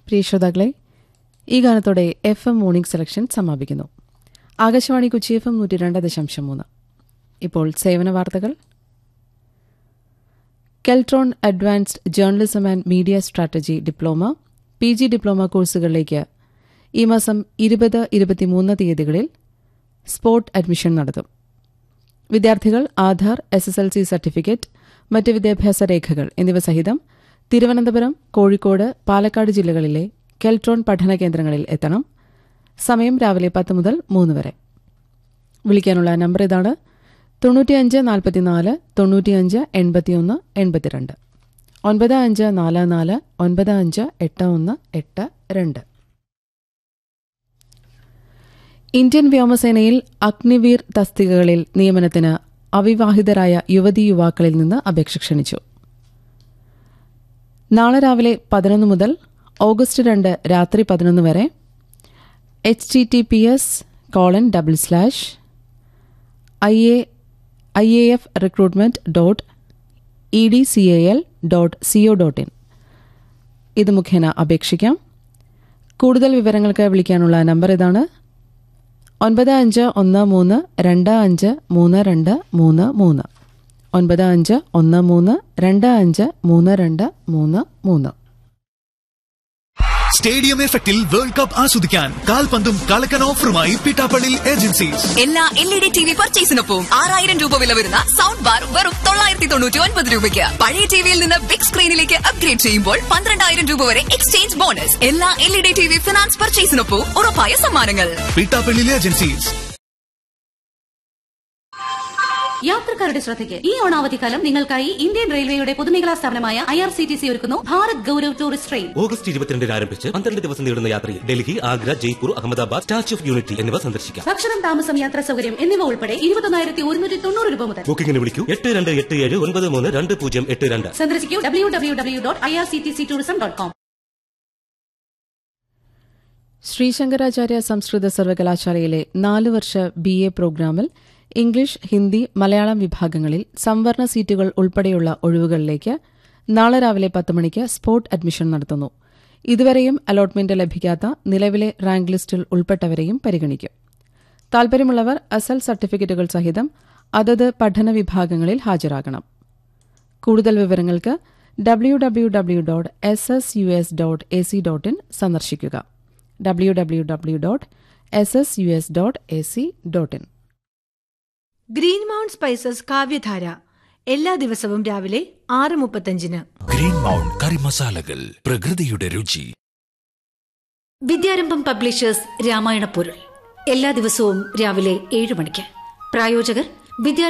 പ്രിയ ശ്രോതാക്കളെ ഈ ഗാനത്തോടെ എഫ് എം മോർണിംഗ് സെലക്ഷൻ സമാപിക്കുന്നു ആകാശവാണി കൊച്ചി എഫ് എം നൂറ്റി രണ്ട് ദശാംശം മൂന്ന് ഇപ്പോൾ സേവന വാർത്തകൾ Keltron advanced journalism and media strategy diploma P G diploma കോഴ്സുകളിലേക്ക് ഈ മാസം ഇരുപത് ഇരുപത്തിമൂന്ന് തീയതികളിൽ സ്പോട്ട് അഡ്മിഷൻ നടത്തും വിദ്യാർത്ഥികൾ Aadhaar S S L C certificate മറ്റ് വിദ്യാഭ്യാസ രേഖകൾ എന്നിവ സഹിതം തിരുവനന്തപുരം കോഴിക്കോട് പാലക്കാട് ജില്ലകളിലെ കെൽട്രോൺ പഠന കേന്ദ്രങ്ങളിൽ എത്തണം സമയം രാവിലെ പത്ത് മുതൽ മൂന്ന് വരെ വിളിക്കാനുള്ള നമ്പർ ഇതാണ് തൊണ്ണൂറ്റിയഞ്ച് നാൽപ്പത്തിനാല് തൊണ്ണൂറ്റിയഞ്ച് എൺപത്തിയൊന്ന് എൺപത്തിരണ്ട് ഒൻപത് അഞ്ച് നാല് നാല് ഒൻപത് അഞ്ച് എട്ട് ഒന്ന് എട്ട് രണ്ട് ഇന്ത്യൻ വ്യോമസേനയിൽ അഗ്നിവീർ തസ്തികകളിൽ നിയമനത്തിന് അവിവാഹിതരായ യുവതീ യുവാക്കളിൽ നിന്ന് അപേക്ഷ ക്ഷണിച്ചു നാളെ രാവിലെ പതിനൊന്ന് മുതൽ ഓഗസ്റ്റ് രണ്ട് രാത്രി പതിനൊന്ന് വരെ H T T P S colon double slash I A I A F recruitment dot E D C A L dot C O dot in ഇത് മുഖേന അപേക്ഷിക്കാം കൂടുതൽ വിവരങ്ങൾക്ക് വിളിക്കാനുള്ള നമ്പർ ഇതാണ് ഒൻപത് അഞ്ച് ഒന്ന് മൂന്ന് രണ്ട് അഞ്ച് മൂന്ന് രണ്ട് മൂന്ന് മൂന്ന് ഒൻപത് അഞ്ച് ഒന്ന് മൂന്ന് രണ്ട് അഞ്ച് മൂന്ന് രണ്ട് മൂന്ന് മൂന്ന് സ്റ്റേഡിയം എഫക്റ്റിൽ വേൾഡ് കപ്പ് ആസ്വദിക്കാൻ കാൽപന്തും കളക്കൻ ഓഫറുമായി പിട്ടാപ്പള്ളി ഏജൻസീസ് എല്ലാ L E D T V പർച്ചേസിനൊപ്പം ആറായിരം രൂപ വില വരുന്ന സൗണ്ട് ബാർ വെറും തൊള്ളായിരത്തി തൊണ്ണൂറ്റി ഒൻപത് രൂപയ്ക്ക് പഴയ ടിവിയിൽ നിന്ന് ബിഗ് സ്ക്രീനിലേക്ക് അപ്ഗ്രേഡ് ചെയ്യുമ്പോൾ പന്ത്രണ്ടായിരം രൂപ വരെ എക്സ്ചേഞ്ച് ബോണസ് എല്ലാ L E D T V finance പർച്ചേസിനൊപ്പം ഉറപ്പായ സമ്മാനങ്ങൾ പിട്ടാപ്പള്ളി ഏജൻസീസ് യാത്രക്കാരുടെ ശ്രദ്ധയ്ക്ക് ഈ ഓണാവധിക്കാലം നിങ്ങൾക്കായി ഇന്ത്യൻ റെയിൽവേയുടെ പൊതുമേഖലാ സ്ഥാപനമായ I R C T C ഒരുക്കുന്നു Bharat Gaurav tourist train August ഇരുപത്തിരണ്ടിന് ആരംഭിച്ച് പന്ത്രണ്ട് ദിവസം നീളുന്ന യാത്രയിൽ Delhi Agra Jaipur Ahmedabad statue of unity എന്നിവ സന്ദർശിക്കാം ഭക്ഷണം താമസം യാത്രാ സൗകര്യം എന്നിവ ഉൾപ്പെടെ ഇരുപതിനായിരത്തി ഒരുന്നൂറ്റി തൊണ്ണൂറ് രൂപ മുതൽ ബുക്കിംഗിന് വിളിക്കൂ എട്ട് രണ്ട് എട്ട് ഏഴ് ഒൻപത് മൂന്ന് രണ്ട് പൂജ്യം എട്ട് രണ്ട് സന്ദർശിക്കൂ W W W dot I R C T C tourism dot com Sreesankaracharya സംസ്കൃത സർവകലാശാലയിലെ നാല് വർഷ ബി എ പ്രോഗ്രാമിൽ ഇംഗ്ലീഷ് ഹിന്ദി മലയാളം വിഭാഗങ്ങളിൽ സംവരണ സീറ്റുകൾ ഉൾപ്പെടെയുള്ള ഒഴിവുകളിലേക്ക് നാളെ രാവിലെ പത്ത് മണിക്ക് സ്പോട്ട് അഡ്മിഷൻ നടത്തുന്നു ഇതുവരെയും അലോട്ട്മെന്റ് ലഭിക്കാത്ത നിലവിലെ റാങ്ക് ലിസ്റ്റിൽ ഉൾപ്പെട്ടവരെയും പരിഗണിക്കും താൽപര്യമുള്ളവർ അസൽ സർട്ടിഫിക്കറ്റുകൾ സഹിതം അതത് പഠന വിഭാഗങ്ങളിൽ ഹാജരാകണം കൂടുതൽ വിവരങ്ങൾക്ക് W W W dot S S U S dot A C dot in സന്ദർശിക്കുക W W W dot S S U S dot A C dot in green mount spices Kavyadhara എല്ലാ ദിവസവും രാവിലെ ആറ് മുപ്പത്തഞ്ചിന് ഗ്രീൻ മൗണ്ട് കറി മസാലകൾ പ്രകൃതിയുടെ രുചി വിദ്യാരംഭം publishers Ramayana പൊരുൾ എല്ലാ ദിവസവും രാവിലെ ഏഴ് മണിക്ക് പ്രായോജകർ വിദ്യാ